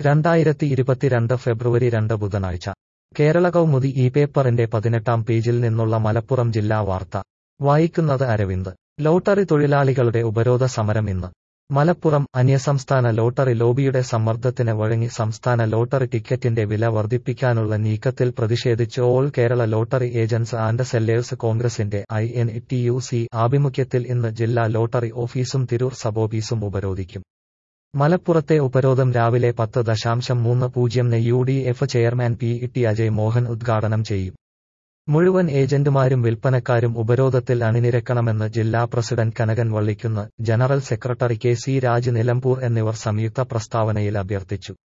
രണ്ടായിരത്തി ഇരുപത്തിരണ്ട് ഫെബ്രുവരി രണ്ട് ബുധനാഴ്ച കേരള കൗമുദി ഈ പേപ്പറിന്റെ പതിനെട്ടാം പേജിൽ നിന്നുള്ള മലപ്പുറം ജില്ലാ വാർത്ത വായിക്കുന്നത് അരവിന്ദ് ലോട്ടറി തൊഴിലാളികളുടെ ഉപരോധ സമരം ഇന്ന് മലപ്പുറം അന്യസംസ്ഥാന ലോട്ടറി ലോബിയുടെ സമ്മർദ്ദത്തിന് വഴങ്ങി സംസ്ഥാന ലോട്ടറി ടിക്കറ്റിന്റെ വില വർദ്ധിപ്പിക്കാനുള്ള നീക്കത്തിൽ പ്രതിഷേധിച്ച് all Kerala lottery agents and sellers കോൺഗ്രസിന്റെ I N T U C ആഭിമുഖ്യത്തിൽ ഇന്ന് ജില്ലാ ലോട്ടറി ഓഫീസും തിരൂർ സബോഫീസും ഉപരോധിക്കും മലപ്പുറത്തെ ഉപരോധം രാവിലെ പത്ത് ദശാംശം മൂന്ന് പൂജ്യംന് U D F chairman P T Ajay Mohan ഉദ്ഘാടനം ചെയ്യും മുഴുവൻ ഏജന്റുമാരും വിൽപ്പനക്കാരും ഉപരോധത്തിൽ അണിനിരക്കണമെന്ന് ജില്ലാ president Kanakan Vallikkunnu general secretary K C Raj Nilambur എന്നിവർ സംയുക്ത പ്രസ്താവനയിൽ അഭ്യർത്ഥിച്ചു